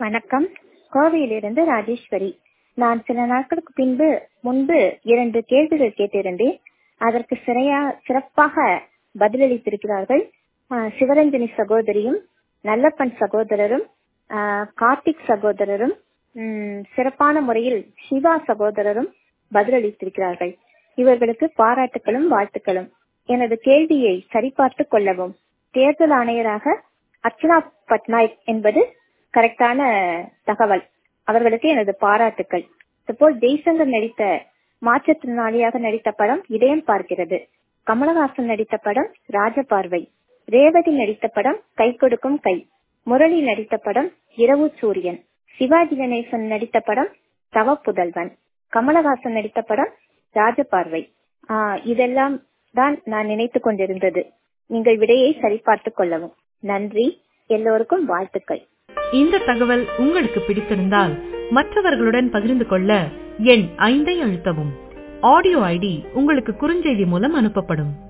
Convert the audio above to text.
வணக்கம் கோவையிலிருந்து ராஜேஸ்வரி நான் சில நாட்களுக்கு பின்பு முன்பு இரண்டு கேள்விகள் கேட்டிருந்தேன் அதற்கு சிறையா சிறப்பாக பதிலளித்திருக்கிறார்கள் ஆஹ் சிவரஞ்சனி சகோதரியும் நல்லப்பன் சகோதரரும் ஆஹ் கார்த்திக் சகோதரரும் உம் சிறப்பான முறையில் சிவா சகோதரரும் பதிலளித்திருக்கிறார்கள் இவர்களுக்கு பாராட்டுகளும் வாழ்த்துக்களும் எனது கேள்வியை சரிபார்த்து கொள்ளவும் தேர்தல் ஆணையராக அர்ச்சனா பட்நாயக் என்பது கரெக்டான தகவல் அவர்களுக்கு எனது பாராட்டுக்கள் போல் ஜெய்சங்கர் நடித்த மாற்றுத்திறனாளியாக நடித்த படம் இதயம் பார்க்கிறது கமலஹாசன் நடித்த படம் ராஜபார்வை ரேவதி நடித்த படம் கை கொடுக்கும் கை முரளி நடித்த படம் இரவு சூரியன் சிவாஜி கணேசன் நடித்த படம் தவ புதல்வன் கமலஹாசன் நடித்த படம் ராஜபார்வை ஆஹ் இதெல்லாம் தான் நான் நினைத்து கொண்டிருந்தது நீங்கள் விடையை சரிபார்த்துக் கொள்ளவும் நன்றி எல்லோருக்கும் வாழ்த்துக்கள் இந்த தகவல் உங்களுக்கு பிடித்திருந்தால் மற்றவர்களுடன் பகிர்ந்து கொள்ள எண் ஐந்தை அழுத்தவும் ஆடியோ ஐடி உங்களுக்கு குறுஞ்செய்தி மூலம் அனுப்பப்படும்